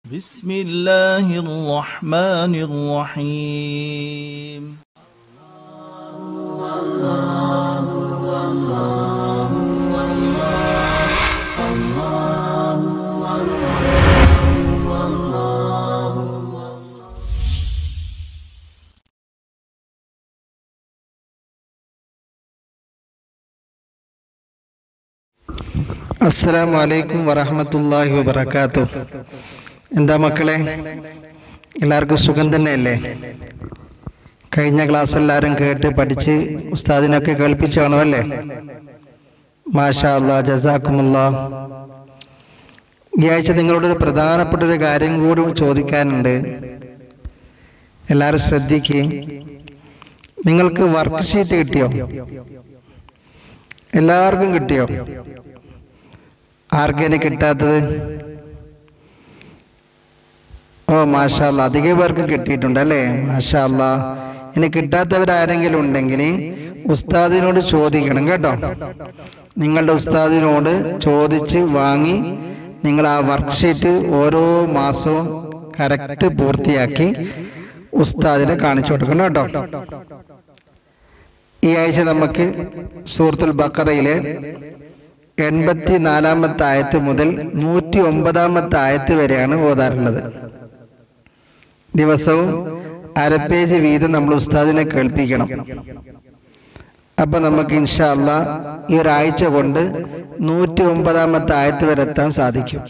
بسم الله الرحمن الرحيم അസ്സലാമു അലൈക്കും വറഹമത്തല്ലാഹി വബർക്കാത്തു എന്താ മക്കളെ എല്ലാവർക്കും സുഖം തന്നെയല്ലേ കഴിഞ്ഞ ക്ലാസ് എല്ലാവരും കേട്ട് പഠിച്ച് ഉസ്താദിനൊക്കെ കേൾപ്പിച്ചു കാണുമല്ലേ മാഷാ അല്ലാ ജസാക്കുമുല്ലാ ഈ ആഴ്ച നിങ്ങളോട് ഒരു പ്രധാനപ്പെട്ട ഒരു കാര്യം കൂടി ചോദിക്കാനുണ്ട് എല്ലാവരും ശ്രദ്ധിക്കുക നിങ്ങൾക്ക് വർക്ക് ഷീറ്റ് കിട്ടിയോ എല്ലാവർക്കും കിട്ടിയോ ആർക്കേനെ കിട്ടാത്തത് ഓ മാഷാല്ല അധിക പേർക്കും കിട്ടിയിട്ടുണ്ട് അല്ലേ മാഷാല്ല ഇനി കിട്ടാത്തവരാരെങ്കിലും ഉണ്ടെങ്കിൽ ഉസ്താദിനോട് ചോദിക്കണം കേട്ടോ നിങ്ങളുടെ ഉസ്താദിനോട് ചോദിച്ച് വാങ്ങി നിങ്ങൾ ആ വർക്ക്ഷീറ്റ് ഓരോ മാസവും കറക്റ്റ് പൂർത്തിയാക്കി ഉസ്താദിനെ കാണിച്ചു കൊടുക്കണം കേട്ടോ ഈ ആഴ്ച നമുക്ക് സൂറത്തുൽ ബക്കറയിലെ എൺപത്തി നാലാമത്തെ ആയത്ത് മുതൽ നൂറ്റി ഒമ്പതാമത്തെ ആയത്ത് വരെയാണ് ഓതാറുള്ളത് ദിവസവും അര പേജ് വീതം നമ്മൾ ഉസ്താദിനെ കേൾപ്പിക്കണം അപ്പൊ നമുക്ക് ഇൻഷാ അല്ലാ ഈ ഒരാഴ്ച കൊണ്ട് നൂറ്റി ഒമ്പതാമത്തെ ആയത്ത് വരെ എത്താൻ സാധിക്കും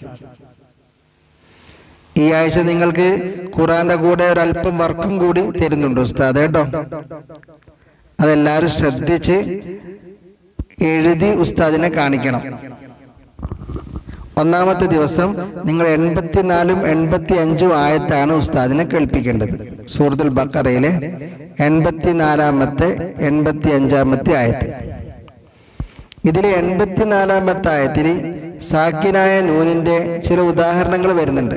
ഈ ആഴ്ച നിങ്ങൾക്ക് ഖുറാന്റെ കൂടെ ഒരല്പം വർക്കും കൂടി തരുന്നുണ്ട് ഉസ്താദ് കേട്ടോ അതെല്ലാവരും ശ്രദ്ധിച്ച് എഴുതി ഉസ്താദിനെ കാണിക്കണം ഒന്നാമത്തെ ദിവസം നിങ്ങൾ എൺപത്തിനാലും എൺപത്തി അഞ്ചും ആയത്താണ് ഉസ്താദിനെ കേൾപ്പിക്കേണ്ടത് സൂറത്തുൽ ബക്കറയിലെ എൺപത്തിനാലാമത്തെ എൺപത്തി അഞ്ചാമത്തെ ആയത്ത് ഇതിലെ എൺപത്തിനാലാമത്തെ ആയത്തിൽ സാക്കിനായ നൂനിന്റെ ചില ഉദാഹരണങ്ങൾ വരുന്നുണ്ട്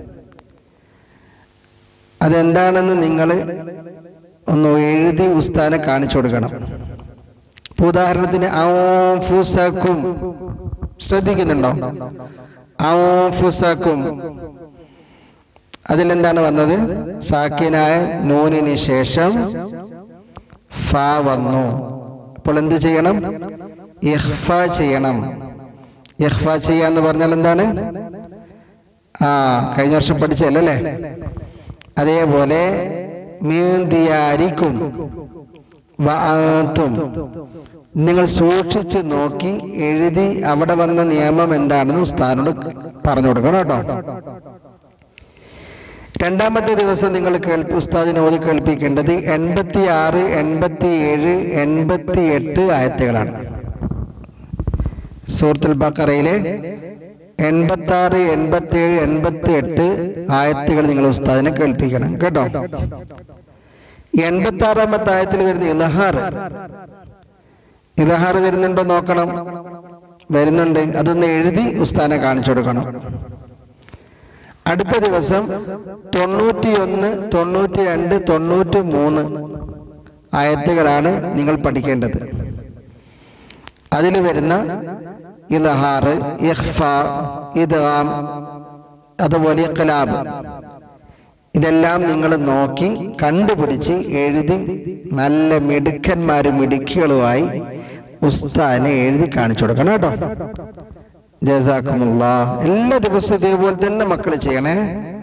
അതെന്താണെന്ന് നിങ്ങൾ ഒന്ന് എഴുതി ഉസ്താദിനെ കാണിച്ചു കൊടുക്കണം ഇപ്പൊ ഉദാഹരണത്തിന് ഔഫുസക്കും ശ്രദ്ധിക്കുന്നുണ്ടോ ഔഫുസക്കും അതിലെന്താണ് വന്നത് സാക്കിനായ നൂനിന് ശേഷം ഫ വന്നു അപ്പോൾ എന്ത് ചെയ്യണം ഇഹ്ഫ ചെയ്യണം ഇഹ്ഫ ചെയ്യാന്ന് പറഞ്ഞാൽ എന്താണ് ആ കഴിഞ്ഞ വർഷം പഠിച്ചല്ലേ അതേപോലെ മീന്തിയാരിക്കും വആത്തും നിങ്ങൾ സൂക്ഷിച്ച് നോക്കി എഴുതി അവിടെ വന്ന നിയമം എന്താണെന്ന് ഉസ്താദിനോട് പറഞ്ഞു കൊടുക്കണം കേട്ടോ രണ്ടാമത്തെ ദിവസം നിങ്ങൾ കേൾപ്പി ഉസ്താദിനെ ഓതി കേൾപ്പിക്കേണ്ടത് എൺപത്തി ആറ് എൺപത്തി ഏഴ് എൺപത്തി എട്ട് ആയത്തുകളാണ് സൂറത്തുൽ ബക്കറയിലെ എൺപത്തി ആറ് എൺപത്തി ഏഴ് എൺപത്തി എട്ട് ആയത്തുകൾ നിങ്ങൾ ഉസ്താദിനെ കേൾപ്പിക്കണം കേട്ടോ എൺപത്തി ആറാമത്തെ ആയത്തിൽ വരുന്ന ഇലഹാർ ഇലഹാർ വരുന്നുണ്ടോ നോക്കണം വരുന്നുണ്ട് അതൊന്ന് എഴുതി ഉസ്താനെ കാണിച്ചു കൊടുക്കണം അടുത്ത ദിവസം തൊണ്ണൂറ്റിയൊന്ന് തൊണ്ണൂറ്റി രണ്ട് തൊണ്ണൂറ്റി മൂന്ന് ആയത്തുകളാണ് നിങ്ങൾ പഠിക്കേണ്ടത് അതിൽ വരുന്ന ഇലഹാർ ഇഹ്ഫ ഇദ്ഗാം അതുപോലെ ഇഖ്ലാബ് ഇതെല്ലാം നിങ്ങൾ നോക്കി കണ്ടുപിടിച്ച് എഴുതി നല്ല മിടുക്കന്മാരും മിടുക്കികളുമായി ഉസ്താദിനെ എഴുതി കാണിച്ചു കൊടുക്കണം കേട്ടോ ജസാക്കുമുള്ള എല്ലാ ദിവസവും ഇതേപോലെ തന്നെ മക്കൾ ചെയ്യണേ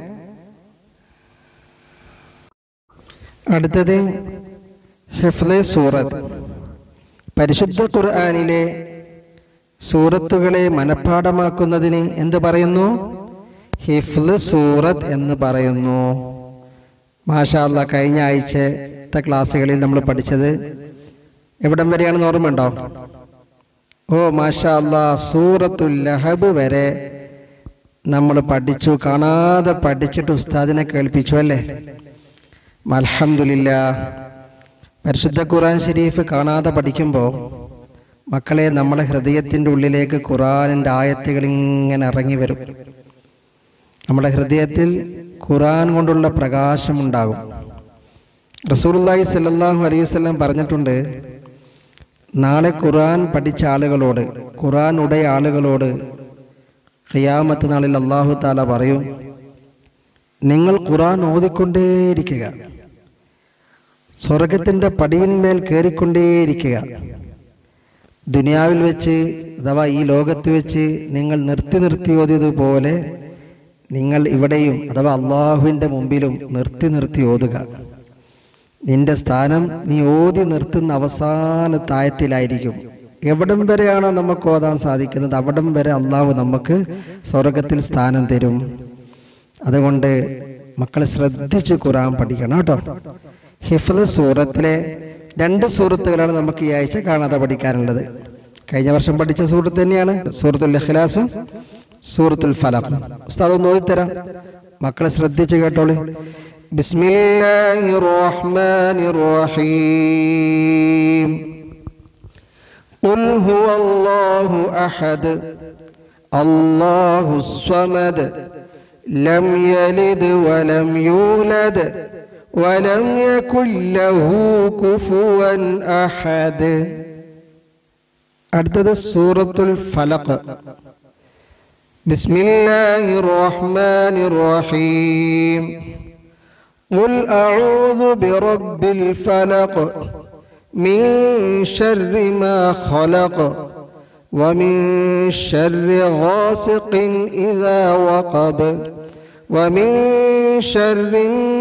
അടുത്തത് ഹിഫ്ലെ സൂറത്ത് പരിശുദ്ധ ഖുർആാനിലെ സൂറത്തുകളെ മനഃപ്പാടമാക്കുന്നതിന് എന്ത് പറയുന്നു ഹിഫ്ല് സൂറത്ത് എന്ന് പറയുന്നു മാഷാല്ല കഴിഞ്ഞ ആഴ്ചത്തെ ക്ലാസ്സുകളിൽ നമ്മൾ പഠിച്ചത് എവിടം വരെയാണെന്ന് ഓർമ്മയുണ്ടോ ഓ മാഷാല്ല സൂറത്തുൽ ലഹബ് വരെ നമ്മൾ പഠിച്ചു കാണാതെ പഠിച്ചിട്ട് ഉസ്താദിനെ കേൾപ്പിച്ചു അല്ലേ അൽഹംദുലില്ല പരിശുദ്ധ ഖുറാൻ ഷരീഫ് കാണാതെ പഠിക്കുമ്പോൾ മക്കളെ നമ്മളെ ഹൃദയത്തിൻ്റെ ഉള്ളിലേക്ക് ഖുറാനിൻ്റെ ആയത്തുകൾ ഇങ്ങനെ ഇറങ്ങി വരും നമ്മുടെ ഹൃദയത്തിൽ ഖുറാൻ കൊണ്ടുള്ള പ്രകാശമുണ്ടാകും റസൂലുള്ളാഹി സ്വല്ലല്ലാഹു അലൈഹി വസല്ലം പറഞ്ഞിട്ടുണ്ട് നാളെ ഖുറാൻ പഠിച്ച ആളുകളോട് ഖുറാൻ ഉടയ ആളുകളോട് ഖിയാമത്ത് നാളിൽ അള്ളാഹു താല പറയും നിങ്ങൾ ഖുറാൻ ഓതിക്കൊണ്ടേയിരിക്കുക സ്വർഗത്തിൻ്റെ പടിയിന്മേൽ കയറിക്കൊണ്ടേയിരിക്കുക ദുനിയാവിൽ വെച്ച് അഥവാ ഈ ലോകത്ത് വെച്ച് നിങ്ങൾ നിർത്തി നിർത്തി ഓതിയതുപോലെ നിങ്ങൾ ഇവിടെയും അഥവാ അള്ളാഹുവിൻ്റെ മുമ്പിലും നിർത്തി നിർത്തി ഓതുക നിന്റെ സ്ഥാനം നീ ഓതി നിർത്തുന്ന അവസാന തായത്തിലായിരിക്കും എവിടം വരെയാണോ നമുക്ക് ഓതാൻ സാധിക്കുന്നത് അവിടം വരെ അള്ളാഹു നമുക്ക് സ്വർഗത്തിൽ സ്ഥാനം തരും അതുകൊണ്ട് മക്കളെ ശ്രദ്ധിച്ച് ഖുറാൻ പഠിക്കണം കേട്ടോ ഹിഫ്ദ് സൂറത്തിലെ രണ്ട് സൂറത്തുകളാണ് നമുക്ക് ഈ ആഴ്ച കാണാതെ പഠിക്കാനുള്ളത് കഴിഞ്ഞ വർഷം പഠിച്ച സൂറത്ത് തന്നെയാണ് സൂറത്തുൽ ഇഖ്ലാസും സൂറത്തുൽ ഫലഖും ഉസ്താദ് ഒന്ന് ഓതിത്തരാം മക്കളെ ശ്രദ്ധിച്ച് കേട്ടോളൂ ബിസ്മില്ലാഹിർ റഹ്മാനിർ റഹീം قل هو الله أحد الله الصمد لم يلد ولم يولد ولم يكن له كفوا أحد അടുത്തത് സൂറത്തുൽ ഫലഖ് ബിസ്മില്ലാഹിർ റഹ്മാനിർ റഹീം قل أعوذ برب الفلق من شر ما خلق ومن شر غاسق إذا وقب ومن شر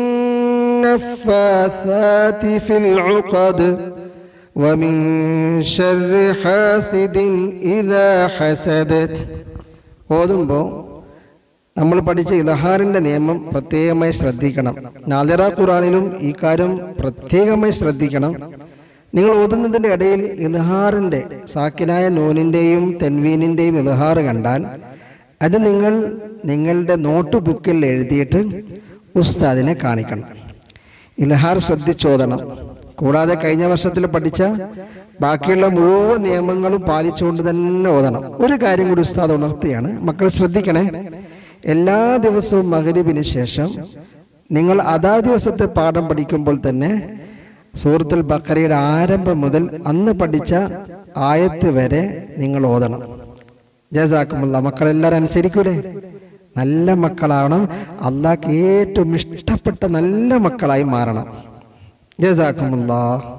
النفاثات في العقد ومن شر حاسد إذا حسد ഓതുമ്പോൾ നമ്മൾ പഠിച്ച ഇലഹാറിൻ്റെ നിയമം പ്രത്യേകമായി ശ്രദ്ധിക്കണം നാദിറ ഖുറാനിലും ഈ കാര്യം പ്രത്യേകമായി ശ്രദ്ധിക്കണം നിങ്ങൾ ഓതുന്നതിൻ്റെ ഇടയിൽ ഇൽഹാറിൻ്റെ സാക്കിനായ നൂനിൻ്റെയും തെൻവീനിൻ്റെയും ഇൽഹാർ കണ്ടാൽ അത് നിങ്ങൾ നിങ്ങളുടെ നോട്ട് ബുക്കിൽ എഴുതിയിട്ട് ഉസ്താദിനെ കാണിക്കണം ഇൽഹാർ ശ്രദ്ധിച്ചോദണം കൂടാതെ കഴിഞ്ഞ വർഷത്തിൽ പഠിച്ച ബാക്കിയുള്ള മുഴുവൻ നിയമങ്ങളും പാലിച്ചുകൊണ്ട് തന്നെ ഓതണം ഒരു കാര്യം കൂടി ഉസ്താദ് ഉണർത്തിയാണ് മക്കൾ ശ്രദ്ധിക്കണേ എല്ലാ ദിവസവും മകരിബിന് ശേഷം നിങ്ങൾ അതാ ദിവസത്തെ പാഠം പഠിക്കുമ്പോൾ തന്നെ സൂറത്തുൽ ബക്കറയുടെ ആരംഭം മുതൽ അന്ന് പഠിച്ച ആയത്ത് വരെ നിങ്ങൾ ഓതണം ജസാക്കുമുള്ള മക്കളെല്ലാവരും അനുസരിക്കൂലേ നല്ല മക്കളാവണം അള്ളാഹ്ക്ക് ഏറ്റവും ഇഷ്ടപ്പെട്ട നല്ല മക്കളായി മാറണം ജസാക്കുമുള്ള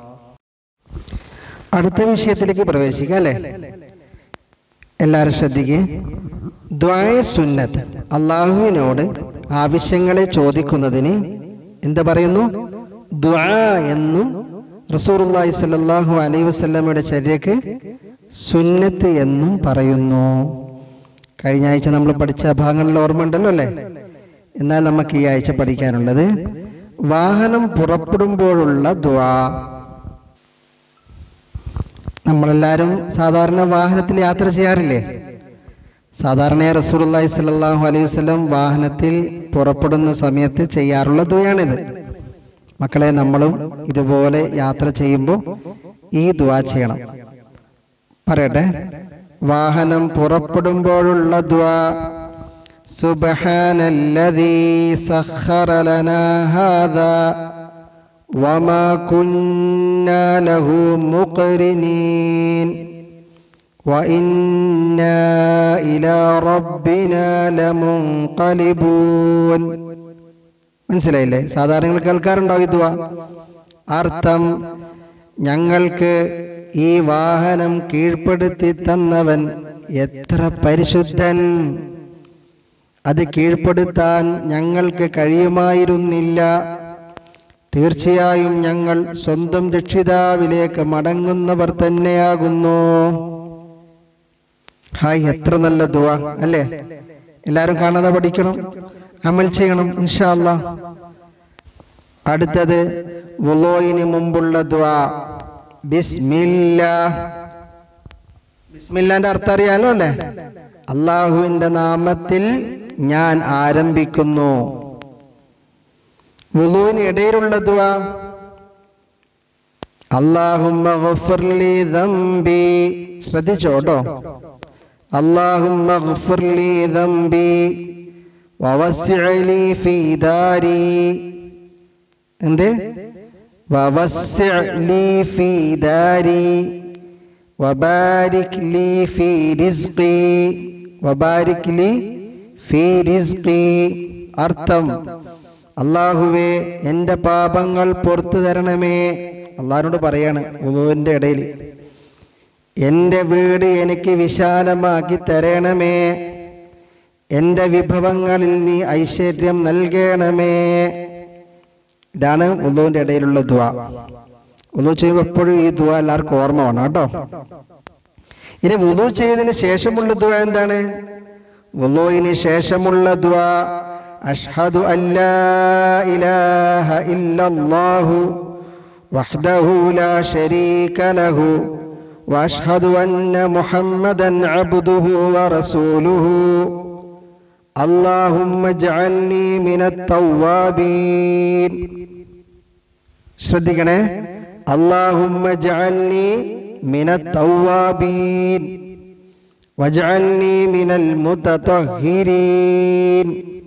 അടുത്ത വിഷയത്തിലേക്ക് പ്രവേശിക്കാം അല്ലേ എല്ലാവരും ശ്രദ്ധിക്കുക ദ്വായ സുന്നത്ത് അള്ളാഹുവിനോട് ആവശ്യങ്ങളെ ചോദിക്കുന്നതിന് എന്താ പറയുന്നു ദ്വാ എന്നും റസൂറുല്ലാഹി സല്ലല്ലാഹു അലൈഹി വസല്ലമയുടെ ചര്യക്ക് സുന്നത്ത് എന്നും പറയുന്നു കഴിഞ്ഞ ആഴ്ച നമ്മൾ പഠിച്ച ഭാഗങ്ങളിൽ ഓർമ്മ ഉണ്ടല്ലോ അല്ലേ എന്നാൽ നമുക്ക് ഈ ആഴ്ച പഠിക്കാനുള്ളത് വാഹനം പുറപ്പെടുമ്പോഴുള്ള ദ്വാ നമ്മളെല്ലാവരും സാധാരണ വാഹനത്തിൽ യാത്ര ചെയ്യാറില്ലേ സാധാരണ റസൂലുള്ളാഹി സ്വല്ലല്ലാഹു അലൈഹി വസല്ലം വാഹനത്തിൽ പുറപ്പെടുന്ന സമയത്ത് ചെയ്യാറുള്ള ദുആയാണിത് മക്കളെ നമ്മളും ഇതുപോലെ യാത്ര ചെയ്യുമ്പോൾ ഈ ദുആ ചെയ്യണം പറയട്ടെ വാഹനം പുറപ്പെടുമ്പോഴുള്ള ദുആ സുബ്ഹാനല്ലദീ സഖറ ലനാ ഹാദാ وما كنا له مقرنين وإنا إلى ربنا لمنقلبون മനസ്സിലായില്ലേ സാധാരണ നിങ്ങൾ കേൾക്കാറുണ്ടാവും ഇതുവാ അർത്ഥം ഞങ്ങൾക്ക് ഈ വാഹനം കീഴ്പ്പെടുത്തി തന്നവൻ എത്ര പരിശുദ്ധൻ അത് കീഴ്പ്പെടുത്താൻ ഞങ്ങൾക്ക് കഴിയുമായിരുന്നില്ല തീർച്ചയായും ഞങ്ങൾ സ്വന്തം രക്ഷിതാവിലേക്ക് മടങ്ങുന്നവർ തന്നെയാകുന്നു ഹായ് എത്ര നല്ല ദുവാ അല്ലേ എല്ലാരും കാണാതെ പഠിക്കണം അമൽ ചെയ്യണം ഇൻഷാല്ല അടുത്തത് വുളോയിന് മുമ്പുള്ള ദ്വാ ബിസ്മില്ല ബിസ്മില്ലാന്റെ അർത്ഥം അറിയാലോ അല്ലേ അള്ളാഹുവിന്റെ നാമത്തിൽ ഞാൻ ആരംഭിക്കുന്നു വുളുവിന് ഇടയിലുള്ള ദ്വാ അള്ളാഹുമ്മ ഗഫിർലി ദംബി ശ്രദ്ധിച്ചോട്ടോ അള്ളാഹുമ്മ ഗഫിർലി ദംബി വവസ്സിഅലി ഫീ ദാരി എന്ത് വവസ്സിഅലി ഫീ ദാരി വബാരിക് ലി ഫീ റിസ്ഖി വബാരിക് ലി ഫീ റിസ്ഖി അർത്ഥം അള്ളാഹുവേ എൻ്റെ പാപങ്ങൾ പുറത്തു തരണമേ അള്ളാഹിനോട് പറയാണ് ഉദുവിൻ്റെ ഇടയിൽ എൻ്റെ വീട് എനിക്ക് വിശാലമാക്കി തരണമേ എൻ്റെ വിഭവങ്ങളിൽ നീ ഐശ്വര്യം നൽകണമേ ഇതാണ് ഉദുവിൻ്റെ ഇടയിലുള്ള ദ്വാ ഉദു ചെയ്യുമ്പോൾ എപ്പോഴും ഈ ദ്വാ എല്ലാവർക്കും ഓർമ്മ വേണം കേട്ടോ ഇനി വുളു ചെയ്തതിന് ശേഷമുള്ള ദ്വാ എന്താണ് വുളുവിന് ശേഷമുള്ള ദ്വാ അഷ്ഹദു അല്ലാ ഇലാഹ ഇല്ലല്ലാഹു വഹ്ദഹു ലാ ശരീക ലഹു واشهد ان محمدا عبده ورسوله اللهم اجعلني من التوابين ശ്രദ്ധിക്കണേ اللهم اجعلني من التوابين واجعلني من المتطهرين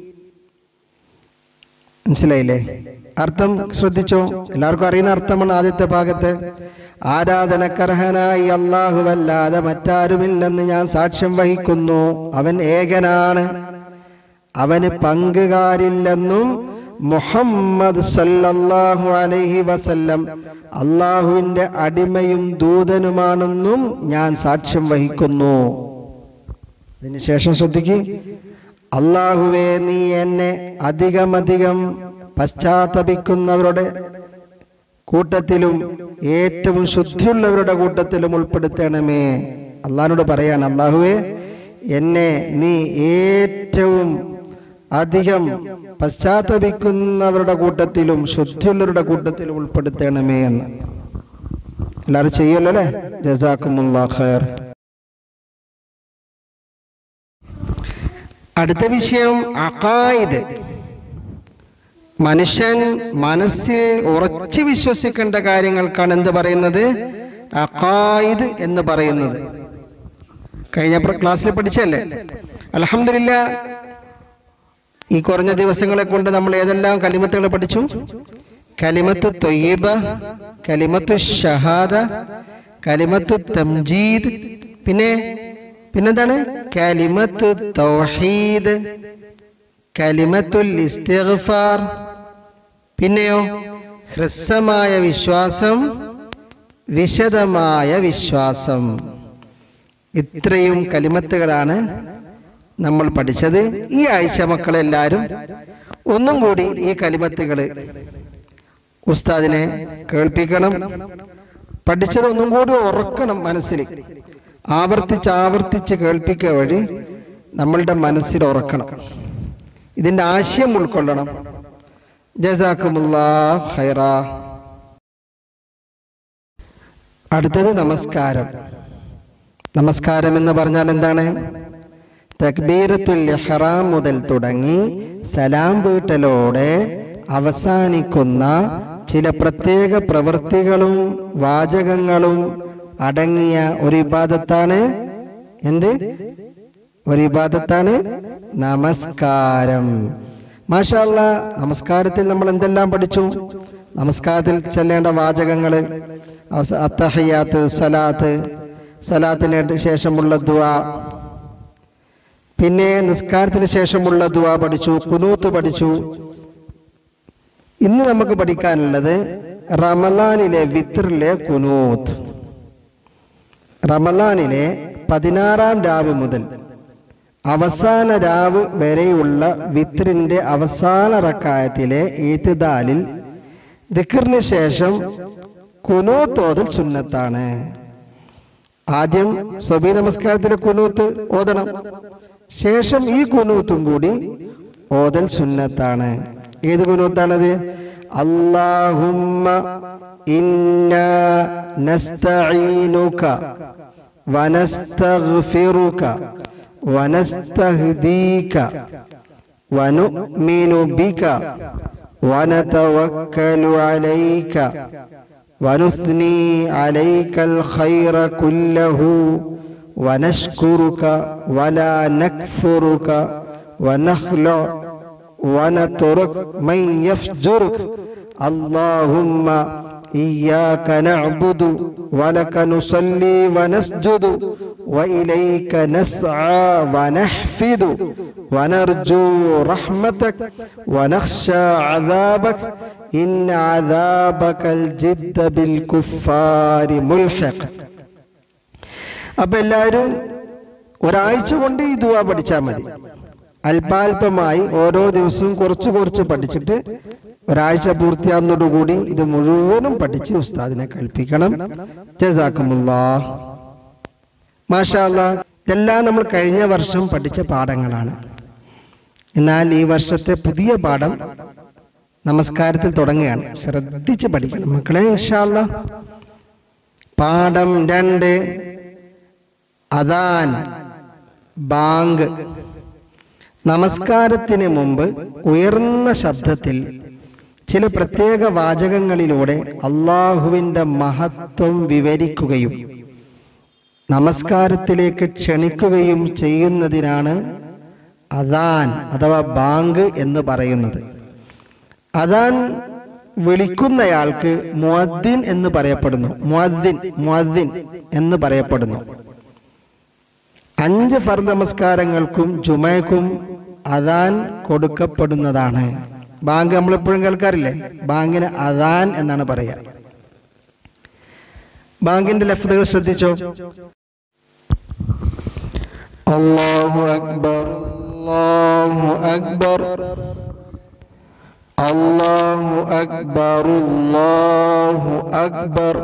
മനസ്സിലായില്ലേ അർത്ഥം ശ്രദ്ധിച്ചോ എല്ലാവർക്കും അറിയുന്ന അർത്ഥമാണ് ആദ്യത്തെ ഭാഗത്ത് ആരാധനക്കർഹനായി അല്ലാഹുവല്ലാതെ മറ്റാരുമില്ലെന്ന് ഞാൻ സാക്ഷ്യം വഹിക്കുന്നു അവൻ ഏകനാണ് അവന് പങ്കുകാരില്ലെന്നും മുഹമ്മദ് സല്ലല്ലാഹു അലൈഹി വസല്ലം അള്ളാഹുവിന്റെ അടിമയും ദൂതനുമാണെന്നും ഞാൻ സാക്ഷ്യം വഹിക്കുന്നു അതിനുശേഷം ശ്രദ്ധിക്ക് അള്ളാഹുവേ നീ എന്നെ അധികമധികം പശ്ചാത്തപിക്കുന്നവരുടെ കൂട്ടത്തിലും ഏറ്റവും ശുദ്ധിയുള്ളവരുടെ കൂട്ടത്തിലും ഉൾപ്പെടുത്തണമേ അള്ളഹാനോട് പറയാണ് അള്ളാഹുവേ എന്നെ നീ ഏറ്റവും അധികം പശ്ചാത്തപിക്കുന്നവരുടെ കൂട്ടത്തിലും ശുദ്ധിയുള്ളവരുടെ കൂട്ടത്തിലും ഉൾപ്പെടുത്തണമേ എന്ന് എല്ലാവരും ചെയ്യല്ലോ അല്ലേ ജസാക്കുമുല്ലാ ഖൈർ അടുത്ത വിഷയം അഖായിദ് മനുഷ്യൻ മനസ്സിൽ ഉറച്ചു വിശ്വസിക്കേണ്ട കാര്യങ്ങൾക്കാണ് എന്ത് പറയുന്നത് അഖായിദ് എന്ന് പറയുന്നത് കഴിഞ്ഞ പ്ര- ക്ലാസ്സിൽ പഠിച്ചല്ലേ അലഹമില്ല ഈ കുറഞ്ഞ ദിവസങ്ങളെ കൊണ്ട് നമ്മൾ ഏതെല്ലാം കലിമത്തുകൾ പഠിച്ചു കലിമത്ത് തൊയ്യബ കലിമത്ത് ഷഹാദ കലിമത്ത് തംജീദ് പിന്നെ പിന്നെന്താണ് കലിമത്ത് തൗഹീദ് കലിമത്തുൽ ഇസ്തിഗ്ഫാർ പിന്നെയോ ഹ്രസ്വമായ വിശ്വാസം വിശദമായ വിശ്വാസം ഇത്രയും കലിമത്തുകളാണ് നമ്മൾ പഠിച്ചത് ഈ ആഴ്ച മക്കളെല്ലാവരും ഒന്നും കൂടി ഈ കലിമത്തുകൾ ഉസ്താദിനെ കേൾപ്പിക്കണം പഠിച്ചത് ഒന്നും കൂടി ഉറക്കണം മനസ്സിൽ ആവർത്തിച്ച് ആവർത്തിച്ച് കേൾപ്പിക്കുക വഴി നമ്മളുടെ മനസ്സിൽ ഉറക്കണം ഇതിന്റെ ആശയം ഉൾക്കൊള്ളണം ജസാക്കുമുല്ലാ ഖൈറ അടുത്തത് നമസ്കാരം നമസ്കാരം എന്ന് പറഞ്ഞാൽ എന്താണ് തക്ബീറത്തുൽ ഇഹ്റാം മുതൽ തുടങ്ങി സലാം വീട്ടലോടെ അവസാനിക്കുന്ന ചില പ്രത്യേക പ്രവൃത്തികളും വാചകങ്ങളും അടങ്ങിയ ഒരു ഇബാദത്താണ് എന്ത് ഒരു ഇബാദത്താണ് നമസ്കാരം മാഷാല്ല നമസ്കാരത്തിൽ നമ്മൾ എന്തെല്ലാം പഠിച്ചു നമസ്കാരത്തിൽ ചെല്ലേണ്ട വാചകങ്ങൾ അത്തഹയ്യാത്ത് സലാത്ത് സലാത്തിന് ശേഷമുള്ള ദുആ പിന്നെ നിസ്കാരത്തിന് ശേഷമുള്ള ദുആ പഠിച്ചു കുനൂത്ത് പഠിച്ചു ഇന്ന് നമുക്ക് പഠിക്കാനുള്ളത് റമലാനിലെ വിത്രിലെ കുനൂത്ത് റമലാനിലെ പതിനാറാം രാവ് മുതൽ അവസാന രാവ് വരെയുള്ള വിത്രിന്റെ അവസാന റക്കായത്തിലെ ഈത്തിദാലിൽ ദിക്കറിന് ശേഷം കുനൂത്തോതൽ സുന്നത്താണ് ആദ്യം സ്വബി നമസ്കാരത്തിലെ കുനൂത്ത് ഓതണം ശേഷം ഈ കുനൂത്തും കൂടി ഓതൽ സുന്നത്താണ് ഏത് കുനൂത്താണത് അല്ലാഹുമ്മ ഇന്ന നസ്തഈനുക വനസ്തഗ്ഫിറുക വനസ്തഹ്ദീക വനുഅ്മിനു ബിക വനതവക്കലു അലൈക ونثني عليك الخير كله ونشكرك ولا نكفرك ونخلع ونترك من يفجرك اللهم إياك نعبد ولك نصلي ونسجد وإليك نسعى ونحفد ونرجو رحمتك ونخشى عذابك إن عذابك الجد بالكفار ملحق അപ്പൊ എല്ലാവരും ഒരാഴ്ച കൊണ്ട് ഈ ദുവ പഠിച്ചാൽ മതി അല്പാൽപമായി ഓരോ ദിവസവും കുറച്ച് കുറച്ച് പഠിച്ചിട്ട് ഒരാഴ്ച പൂർത്തിയാകുന്നതോടുകൂടി ഇത് മുഴുവനും പഠിച്ച് ഉസ്താദിനെ കൽപ്പിക്കണം ജസാക്കുമുല്ലാ മാഷാല്ല ഇതെല്ലാം നമ്മൾ കഴിഞ്ഞ വർഷം പഠിച്ച പാഠങ്ങളാണ് എന്നാൽ ഈ വർഷത്തെ പുതിയ പാഠം നമസ്കാരത്തിൽ തുടങ്ങുകയാണ് ശ്രദ്ധിച്ച് പഠിക്കണം മക്കളെ ഇൻഷാല്ല പാഠം രണ്ട് അദാൻ ബാങ്ക് നമസ്കാരത്തിന് മുമ്പ് ഉയർന്ന ശബ്ദത്തിൽ ചില പ്രത്യേക വാചകങ്ങളിലൂടെ അള്ളാഹുവിൻ്റെ മഹത്വം വിവരിക്കുകയും നമസ്കാരത്തിലേക്ക് ക്ഷണിക്കുകയും ചെയ്യുന്നതിനാണ് അദാൻ അഥവാ ബാങ്ക് എന്ന് പറയുന്നത് അദാൻ വിളിക്കുന്നയാൾക്ക് മുഅദ്ദിൻ എന്ന് പറയപ്പെടുന്നു മുഅദ്ദിൻ മുഅദ്ദിൻ എന്ന് പറയപ്പെടുന്നു അഞ്ച് ഫർ നമസ്കാരങ്ങൾക്കും ജുമയ്ക്കും അദാൻ കൊടുക്കപ്പെടുന്നതാണ് ബാങ്ക് നമ്മളെപ്പോഴും കേൾക്കാറില്ലേ ബാങ്കിന് അദാൻ എന്നാണ് പറയുക ബാങ്കിന്റെ ലഫ്തുകൾ ശ്രദ്ധിച്ചോ അല്ലാഹു അക്ബർ അല്ലാഹു അക്ബർ അല്ലാഹു അക്ബർ അല്ലാഹു അക്ബർ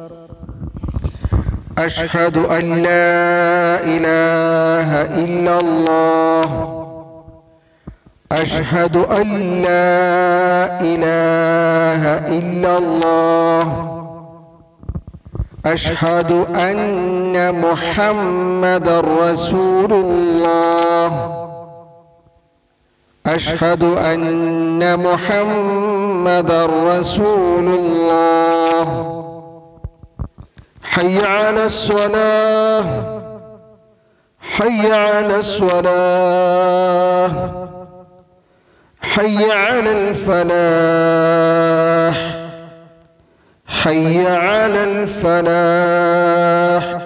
أشهد أن لا إله إلا الله أشهد أن لا إله إلا الله أشهد أن محمد رسول الله أشهد أن محمد رسول الله حي على الصلاة حي على الصلاة حي على الفلاح حي على الفلاح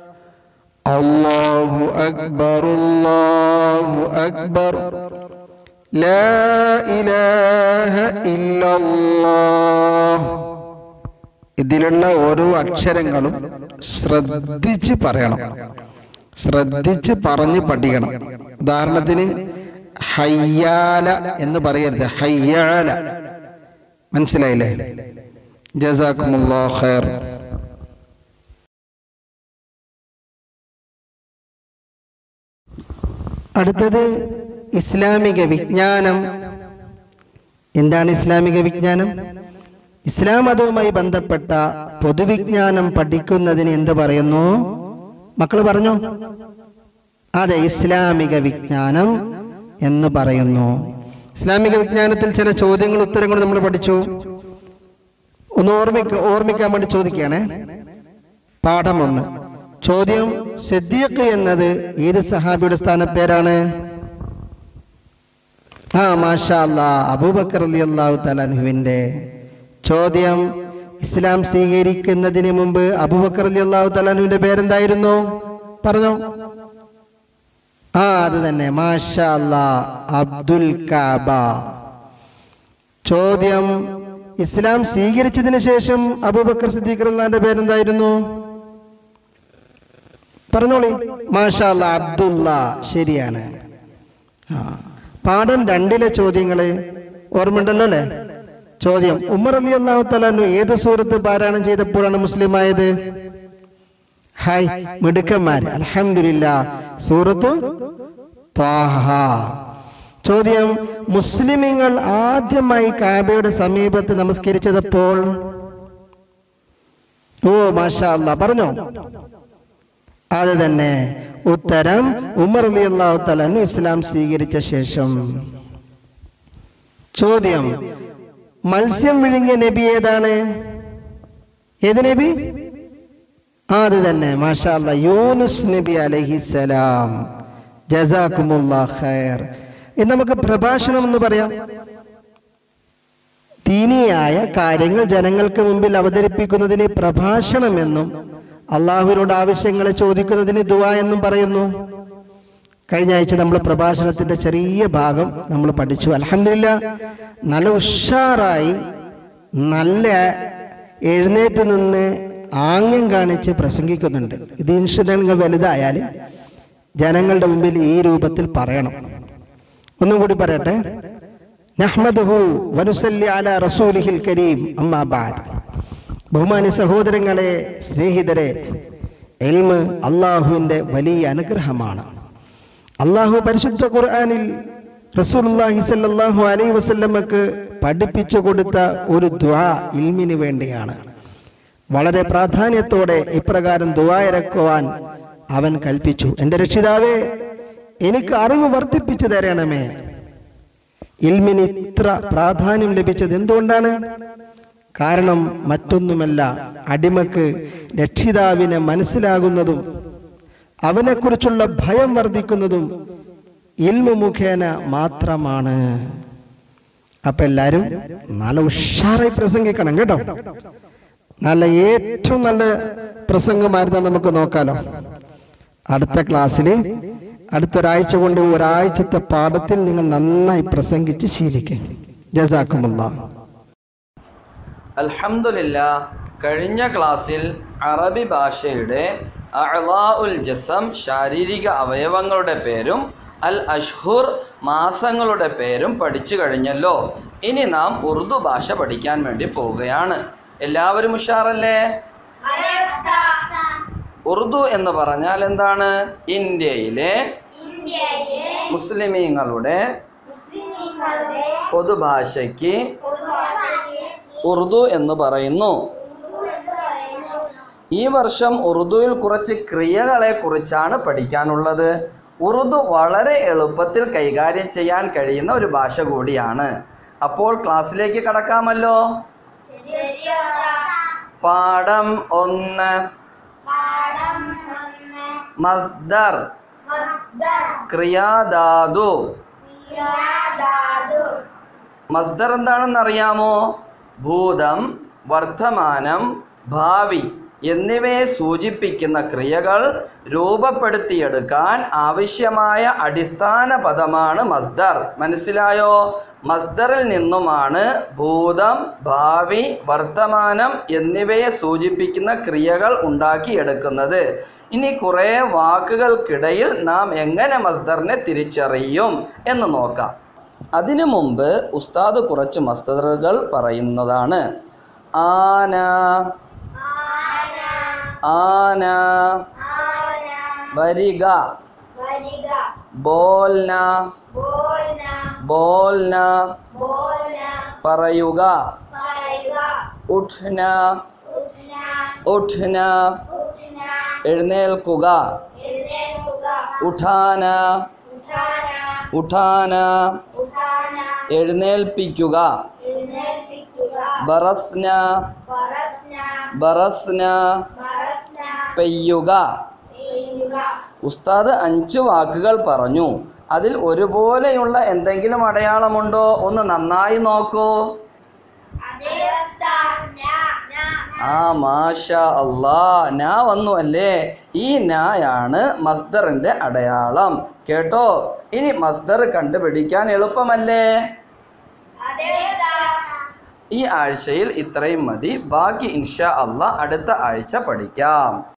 الله أكبر الله أكبر لا إله إلا الله ഇതിലുള്ള ഓരോ അക്ഷരങ്ങളും ശ്രദ്ധിച്ച് പറയണം ശ്രദ്ധിച്ച് പറഞ്ഞ് പഠിക്കണം ഉദാഹരണത്തിന് ഹയ്യാല എന്ന് പറയരുത് ഹയ്യാല മനസ്സിലായില്ലേ ജസാക്കുമുല്ലാ ഖൈർ അടുത്തത് ഇസ്ലാമിക വിജ്ഞാനം എന്താണ് ഇസ്ലാമിക വിജ്ഞാനം ഇസ്ലാം മതവുമായി ബന്ധപ്പെട്ട പൊതുവിജ്ഞാനം പഠിക്കുന്നതിന് എന്ത് പറയുന്നു മക്കൾ പറഞ്ഞു അതെ ഇസ്ലാമിക വിജ്ഞാനം എന്ന് പറയുന്നു ഇസ്ലാമിക വിജ്ഞാനത്തിൽ ചില ചോദ്യങ്ങൾ ഉത്തരങ്ങൾ നമ്മൾ പഠിച്ചു ഒന്ന് ഓർമ്മിക്ക ഓർമ്മിക്കാൻ വേണ്ടി ചോദിക്കുകയാണേ പാഠം ഒന്ന് ചോദ്യം സിദ്ദീഖ് എന്നത് ഏത് സഹാബിയുടെ സ്ഥാനപ്പേരാണ് ആ മാഷാ അല്ലാ അബൂബക്കർ അലി അള്ളാഹു തലാൻഹുവിൻ്റെ ചോദ്യം ഇസ്ലാം സ്വീകരിക്കുന്നതിന് മുമ്പ് അബൂബക്കർ അലി അള്ളാഹു തലാൻഹുവിൻ്റെ പേരെന്തായിരുന്നു പറഞ്ഞോ ആ അത് തന്നെ മാഷാ അല്ലാ അബ്ദുൽ കാബ ചോദ്യം ഇസ്ലാം സ്വീകരിച്ചതിന് ശേഷം അബൂബക്കർ സിദ്ദീഖ് അള്ളാന്റെ പേരെന്തായിരുന്നു പറഞ്ഞോളി മാഷാ അല്ലാ അബ്ദുല്ല ശരിയാണ് ആ പാഠം രണ്ടിലെ ചോദ്യങ്ങള് ഓർമ്മയുണ്ടല്ലോ അല്ലേ ചോദ്യം ഉമർ അലി അള്ളാഹു തലാനു ഏത് സൂറത്ത് പാരായണം ചെയ്തപ്പോഴാണ് മുസ്ലിം ആയത് ഹായ് മിടുക്കന്മാർ അലഹമില്ല സൂറത്ത് ത്വാഹ ചോദ്യം മുസ്ലിമീങ്ങൾ ആദ്യമായി കാബയുടെ സമീപത്ത് നമസ്കരിച്ചതപ്പോൾ ഓ മാഷാ അല്ലാ പറഞ്ഞോ അത് തന്നെ ഉത്തരം ഉമർ അലി അള്ളാഹു തലാനു ഇസ്ലാം സ്വീകരിച്ച ശേഷം ചോദ്യം മത്സ്യം വിഴുങ്ങിയ നബി ഏതാണ് ഏത് നബി ആ അത് തന്നെ മാഷാ അല്ലാ യൂനുസ് നബി അലഹിസലാം ജസാക്കുമുല്ലാ ഖൈർ ഇനി നമുക്ക് പ്രഭാഷണം എന്ന് പറയാം ദീനിയായ കാര്യങ്ങൾ ജനങ്ങൾക്ക് മുമ്പിൽ അവതരിപ്പിക്കുന്നതിന് പ്രഭാഷണമെന്നും അള്ളാഹുവിനോട് ആവശ്യങ്ങളെ ചോദിക്കുന്നതിന് ദുആ എന്നും പറയുന്നു കഴിഞ്ഞ ആഴ്ച നമ്മൾ പ്രഭാഷണത്തിന്റെ ചെറിയ ഭാഗം നമ്മൾ പഠിച്ചു അലഹമില്ല നല്ല ഉഷാറായി നല്ല എഴുന്നേറ്റ് നിന്ന് ആംഗ്യം കാണിച്ച് പ്രസംഗിക്കുന്നുണ്ട് ഇത് ഇൻഷത നിങ്ങൾ വലുതായാൽ ജനങ്ങളുടെ മുമ്പിൽ ഈ രൂപത്തിൽ പറയണം ഒന്നും കൂടി പറയട്ടെ നഹ്മദുഹു വനുസല്ലി അല റസൂലിഹിൽ കരീം അമ്മാ ബാദ് ബഹുമാനി സഹോദരങ്ങളെ സ്നേഹിതരെ എൽമ് അള്ളാഹുവിൻ്റെ വലിയ അനുഗ്രഹമാണ് അള്ളാഹു പരിശുദ്ധ ഖുർആനിൽ റസൂലുള്ളാഹി സ്വല്ലല്ലാഹു അലൈഹി വസല്ലമക്ക് പഠിപ്പിച്ചു കൊടുത്ത ഒരു ദ്വാ ഇൽമിന് വേണ്ടിയാണ് വളരെ പ്രാധാന്യത്തോടെ ഇപ്രകാരം ദ്വാ ഇറക്കുവാൻ അവൻ കൽപ്പിച്ചു എൻ്റെ രക്ഷിതാവേ എനിക്ക് അറിവ് വർദ്ധിപ്പിച്ചു തരണമേ ഇൽമിന് ഇത്ര പ്രാധാന്യം ലഭിച്ചത് എന്തുകൊണ്ടാണ് കാരണം മറ്റൊന്നുമല്ല അടിമക്ക് രക്ഷിതാവിനെ മനസ്സിലാകുന്നതും അവനെക്കുറിച്ചുള്ള ഭയം വർദ്ധിക്കുന്നതും ഇൽമു മുഖേന മാത്രമാണ് അപ്പൊ എല്ലാരും നല്ല ഉഷാറായി പ്രസംഗിക്കണം കേട്ടോ നല്ല ഏറ്റവും നല്ല പ്രസംഗമായിരുന്നു നമുക്ക് നോക്കാലോ അടുത്ത ക്ലാസ്സിൽ അടുത്തൊരാഴ്ച കൊണ്ട് ഒരാഴ്ചത്തെ പാഠത്തിൽ നിങ്ങൾ നന്നായി പ്രസംഗിച്ച് ശീലിക്കും ജസാക്കുമുള്ള അൽഹംദുലില്ല കഴിഞ്ഞ ക്ലാസ്സിൽ അറബി ഭാഷയുടെ അഅ്ലാ ഉൽ ജസം ശാരീരിക അവയവങ്ങളുടെ പേരും അൽ അഷ്ഹുർ മാസങ്ങളുടെ പേരും പഠിച്ചു കഴിഞ്ഞല്ലോ ഇനി നാം ഉറുദു ഭാഷ പഠിക്കാൻ വേണ്ടി പോവുകയാണ് എല്ലാവരും ഉഷാറല്ലേ ഉറുദു എന്ന് പറഞ്ഞാൽ എന്താണ് ഇന്ത്യയിലെ ഇന്ത്യയിലെ മുസ്ലിമീങ്ങളുടെ മുസ്ലിങ്ങളുടെ പൊതുഭാഷയ്ക്ക് പൊതുഭാഷയ്ക്ക് ഉറുദു എന്ന് പറയുന്നു ഉറുദു എന്ന് പറയുന്നു ഈ വർഷം ഉറുദുവിൽ കുറച്ച് ക്രിയകളെ കുറിച്ചാണ് പഠിക്കാനുള്ളത് ഉറുദു വളരെ എളുപ്പത്തിൽ കൈകാര്യം ചെയ്യാൻ കഴിയുന്ന ഒരു ഭാഷ കൂടിയാണ് അപ്പോൾ ക്ലാസ്സിലേക്ക് കടക്കാമല്ലോ ശരിയാണ് പാഠം ഒന്ന് പാഠം ഒന്ന് മസ്ദർ മസ്ദർ ക്രിയാധാതു ക്രിയാധാതു മസ്ദർ എന്താണെന്ന് അറിയാമോ ഭൂതം വർത്തമാനം ഭാവി എന്നിവയെ സൂചിപ്പിക്കുന്ന ക്രിയകൾ രൂപപ്പെടുത്തിയെടുക്കാൻ ആവശ്യമായ അടിസ്ഥാന പദമാണ് മസ്ദർ മനസ്സിലായോ മസ്ദറിൽ നിന്നുമാണ് ഭൂതം ഭാവി വർത്തമാനം എന്നിവയെ സൂചിപ്പിക്കുന്ന ക്രിയകൾ ഉണ്ടാക്കിയെടുക്കുന്നത് ഇനി കുറേ വാക്കുകൾക്കിടയിൽ നാം എങ്ങനെ മസ്ദറിനെ തിരിച്ചറിയും എന്ന് നോക്കാം അതിനു മുമ്പ് ഉസ്താദ് കുറച്ച് മസ്തറുകൾ പറയുന്നതാണ് ആന ആന ആന വരിക വരിക ബോൽന ബോൽന ബോൽന ബോൽന പറയുക പറയുക ഉഠ്ന ഉഠ്ന ഉഠ്ന ഉഠ്ന എഴുന്നേൽക്കുക എഴുന്നേൽക്കുക ഉഠാന ഉഠാന ഉഠാന ഉഠാന എഴുന്നേൽപ്പിക്കുക എഴുന്നേൽപ്പിക്കുക ബറസ്ന പറസ്ന ബറസ്ന പറസ്ന പെയ്യുക പെയ്യുക ഉസ്താദ് അഞ്ച് വാക്കുകൾ പറഞ്ഞു അതിൽ ഒരുപോലെയുള്ള എന്തെങ്കിലും അടയാളമുണ്ടോ ഒന്ന് നന്നായി നോക്കൂ അതേ ഉസ്താദ് ഞാ ഞാ ആ മാഷ അല്ലാ നാ വന്നു അല്ലേ ഈ നായാണ് മസ്ദറിന്റെ അടയാളം കേട്ടോ ഇനി മസ്ദർ കണ്ടുപിടിക്കാൻ എളുപ്പമല്ലേ അതേ ഉസ്താദ് ഈ ആഴ്ചയിൽ ഇത്രയും മതി ബാക്കി ഇൻഷാ അല്ലാ അടുത്ത ആഴ്ച പഠിക്കാം